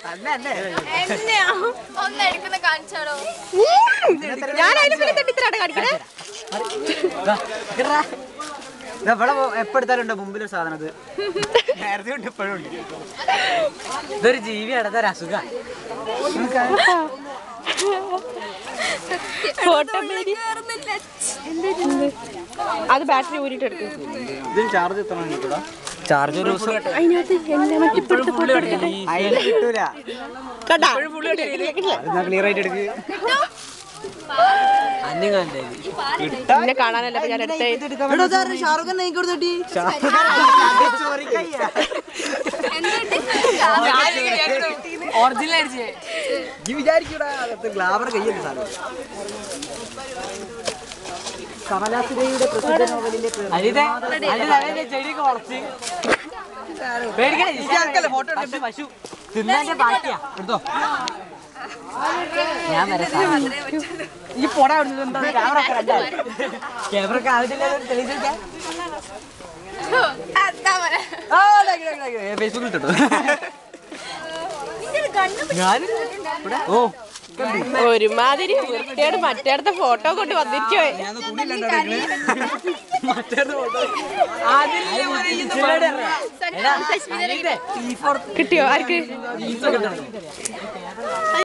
എന്നെയാ ഒന്ന് എടുക്കുന്ന കാണിച്ചാടോ ഞാൻ അതിന് പിന്നെ തെറ്റിത്തരാണ് കാണിക്കണേ ഇവിടെ എപ്പോ എടുത്താലും ഉണ്ട് മുമ്പിലൊരു സാധനം അത് നേരത്തെ ഉണ്ട് ഇപ്പോഴും ഉണ്ട് ഇതൊരു ജീവിയാണ് ഇതൊരു അസുഖ ഫോട്ടോ അത് ബാറ്ററി ഊരിട്ട് എടുക്കും ഇതിന് ചാർജ് എത്ര കിട്ടൂടാ ചാർജ് ഒരു ദിവസം അതിനകത്ത് എല്ലാം ഇപ്പോഴത്തെ ഫോട്ടോ എടുക്കട്ടെ അതിന് കിട്ടൂല കണ്ടാ അത് ക്ലിയർ ആയിട്ട് എടുക്ക് അന്യം കണ്ടേ എന്നെ കാണാനല്ല അപ്പൊ ഞാൻ എടുത്തേ ഷാറുഖ് ഖാൻ കൊടുത്തിട്ട് ഈ വിചാരിക്കൂടാ അകത്ത് ഗ്ലാമർ കയ്യല്ലേ സാധനം കമലാസുരയുടെ പ്രസിദ്ധ നോവലിന്റെ ചെടിയൊക്കെ വളർച്ച് ഫോട്ടോ പശു തിന്നാന്റെ ബാക്കിയാ എടുത്തോ ഞാൻ വരാം ഈ പോടാ ക്യാമറ ക്യാമറക്ക് ആവശ്യമില്ല തെളിയിച്ചേക്കാം ഫേസ്ബുക്കിൽ ഇട്ടോ ഞാൻ ഓ ഒരുമാതിരി വൃത്തിയോട് മറ്റേടത്തെ ഫോട്ടോ കൊണ്ട് വന്നിരിക്കോ കിട്ടിയോ ആർക്ക്